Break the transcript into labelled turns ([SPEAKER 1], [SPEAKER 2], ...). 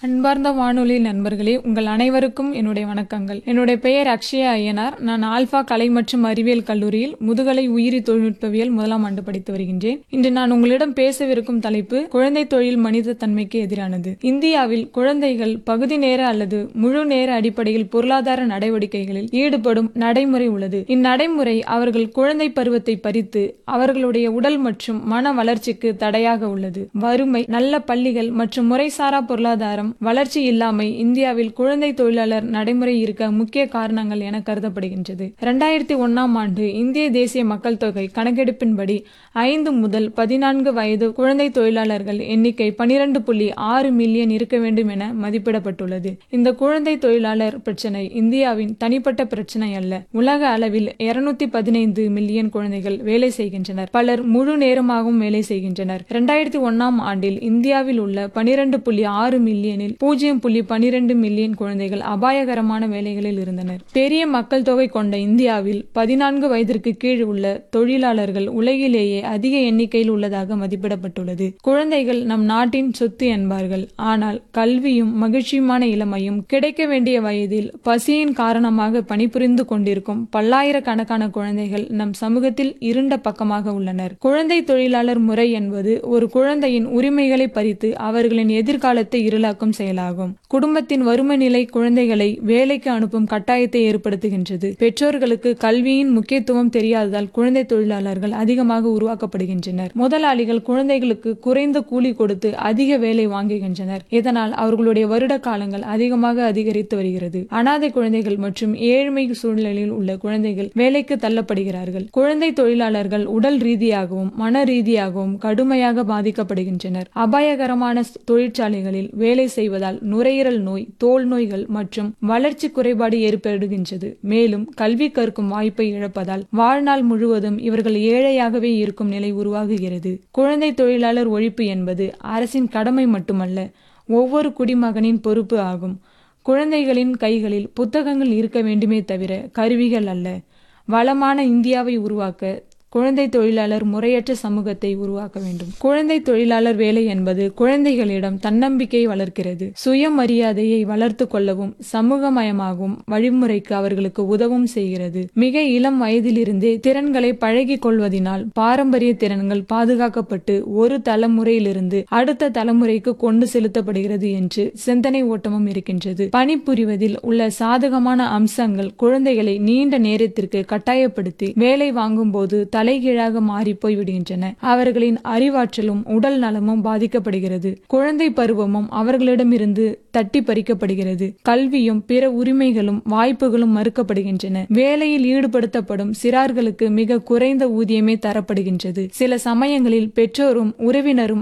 [SPEAKER 1] அன்பார்ந்த வானொலி நண்பர்களே உங்கள் அனைவருக்கும் என்னுடைய வணக்கங்கள் என்னுடைய பெயர் அக்ஷயா ஐயனார் நான் ஆல்பா கலை மற்றும் அறிவியல் கல்லூரியில் முதுகலை உயிரி தொழில்நுட்பவியல் முதலாம் ஆண்டு படித்து வருகின்றேன் இன்று நான் உங்களிடம் பேசவிருக்கும் தலைப்பு குழந்தை தொழில் மனித தன்மைக்கு எதிரானது இந்தியாவில் குழந்தைகள் பகுதி நேர அல்லது முழு நேர அடிப்படையில் பொருளாதார நடவடிக்கைகளில் ஈடுபடும் நடைமுறை உள்ளது இந்நடைமுறை அவர்கள் குழந்தை பருவத்தை பறித்து அவர்களுடைய உடல் மற்றும் மன வளர்ச்சிக்கு தடையாக உள்ளது வறுமை நல்ல பள்ளிகள் மற்றும் முறைசாரா பொருளாதாரம் வளர்ச்சி இல்லாமை இந்தியாவில் குழந்தை தொழிலாளர் நடைமுறை இருக்க முக்கிய காரணங்கள் என கருதப்படுகின்றது இரண்டாயிரத்தி ஒன்னாம் ஆண்டு இந்திய தேசிய மக்கள் தொகை கணக்கெடுப்பின்படி ஐந்து முதல் பதினான்கு வயது குழந்தை தொழிலாளர்கள் எண்ணிக்கை பனிரெண்டு புள்ளி ஆறு மில்லியன் இருக்க வேண்டும் என மதிப்பிடப்பட்டுள்ளது இந்த குழந்தை தொழிலாளர் பிரச்சனை இந்தியாவின் தனிப்பட்ட பிரச்சனை அல்ல உலக அளவில் இருநூத்தி பதினைந்து மில்லியன் குழந்தைகள் வேலை செய்கின்றனர் பலர் முழு நேரமாகவும் வேலை செய்கின்றனர் இரண்டாயிரத்தி ஒன்னாம் ஆண்டில் இந்தியாவில் உள்ள பனிரெண்டு புள்ளி ஆறு மில்லியனில் பூஜ்ஜியம் புள்ளி பனிரெண்டு மில்லியன் குழந்தைகள் அபாயகரமான வேலைகளில் இருந்தனர் பெரிய மக்கள் தொகை கொண்ட இந்தியாவில் பதினான்கு வயதிற்கு கீழ் உள்ள தொழிலாளர்கள் உலகிலேயே அதிக எண்ணிக்கையில் உள்ளதாக மதிப்பிடப்பட்டுள்ளது குழந்தைகள் நம் நாட்டின் சொத்து என்பார்கள் ஆனால் கல்வியும் மகிழ்ச்சியுமான இளமையும் கிடைக்க வேண்டிய வயதில் பசியின் காரணமாக பணிபுரிந்து கொண்டிருக்கும் பல்லாயிரக்கணக்கான குழந்தைகள் நம் சமூகத்தில் இருண்ட பக்கமாக உள்ளனர் குழந்தை தொழிலாளர் முறை என்பது ஒரு குழந்தையின் உரிமைகளை பறித்து அவர்களின் எதிர்காலத்தை இருளாக்கும் செயலாகும் குடும்பத்தின் வறுமை நிலை குழந்தைகளை வேலைக்கு அனுப்பும் கட்டாயத்தை ஏற்படுத்துகின்றது பெற்றோர்களுக்கு கல்வியின் முக்கியத்துவம் தெரியாததால் குழந்தை தொழிலாளர்கள் அதிகமாக உருவாக்கப்படுகின்றனர் முதலாளிகள் குழந்தைகளுக்கு குறைந்த கூலி கொடுத்து அதிக வேலை வாங்குகின்றனர் இதனால் அவர்களுடைய வருட காலங்கள் அதிகமாக அதிகரித்து வருகிறது அனாதை குழந்தைகள் மற்றும் ஏழ்மை சூழ்நிலையில் உள்ள குழந்தைகள் வேலைக்கு தள்ளப்படுகிறார்கள் குழந்தை தொழிலாளர்கள் உடல் ரீதியாகவும் மன ரீதியாகவும் கடுமையாக பாதிக்கப்படுகின்றனர் அபாயகரமான தொழிற்சாலைகளில் வேலை செய்வதால் நுரையீரல் நோய் தோல் நோய்கள் மற்றும் வளர்ச்சி குறைபாடு ஏற்படுகின்றது மேலும் கல்வி கற்கும் வாய்ப்பை இழப்பதால் வாழ்நாள் முழுவதும் இவர்கள் ஏழையாகவே இருக்கும் நிலை உருவாகுகிறது குழந்தை தொழிலாளர் ஒழிப்பு என்பது அரசின் கடமை மட்டுமல்ல ஒவ்வொரு குடிமகனின் பொறுப்பு ஆகும் குழந்தைகளின் கைகளில் புத்தகங்கள் இருக்க வேண்டுமே தவிர கருவிகள் அல்ல வளமான இந்தியாவை உருவாக்க குழந்தை தொழிலாளர் முறையற்ற சமூகத்தை உருவாக்க வேண்டும் குழந்தை தொழிலாளர் வேலை என்பது குழந்தைகளிடம் தன்னம்பிக்கையை வளர்க்கிறது சுயமரியாதையை வளர்த்து கொள்ளவும் சமூகமயமாகவும் வழிமுறைக்கு அவர்களுக்கு உதவும் செய்கிறது மிக இளம் வயதிலிருந்தே திறன்களை பழகிக் கொள்வதினால் பாரம்பரிய திறன்கள் பாதுகாக்கப்பட்டு ஒரு தலைமுறையிலிருந்து அடுத்த தலைமுறைக்கு கொண்டு செலுத்தப்படுகிறது என்று சிந்தனை ஓட்டமும் இருக்கின்றது பணிபுரிவதில் உள்ள சாதகமான அம்சங்கள் குழந்தைகளை நீண்ட நேரத்திற்கு கட்டாயப்படுத்தி வேலை வாங்கும் போது தலைகீழாக மாறி போய் விடுகின்றன அவர்களின் அறிவாற்றலும் உடல் நலமும் பாதிக்கப்படுகிறது குழந்தை பருவமும் அவர்களிடமிருந்து தட்டி பறிக்கப்படுகிறது கல்வியும் பிற உரிமைகளும் வாய்ப்புகளும் மறுக்கப்படுகின்றன வேலையில் ஈடுபடுத்தப்படும் சிறார்களுக்கு மிக குறைந்த ஊதியமே தரப்படுகின்றது சில சமயங்களில் பெற்றோரும் உறவினரும்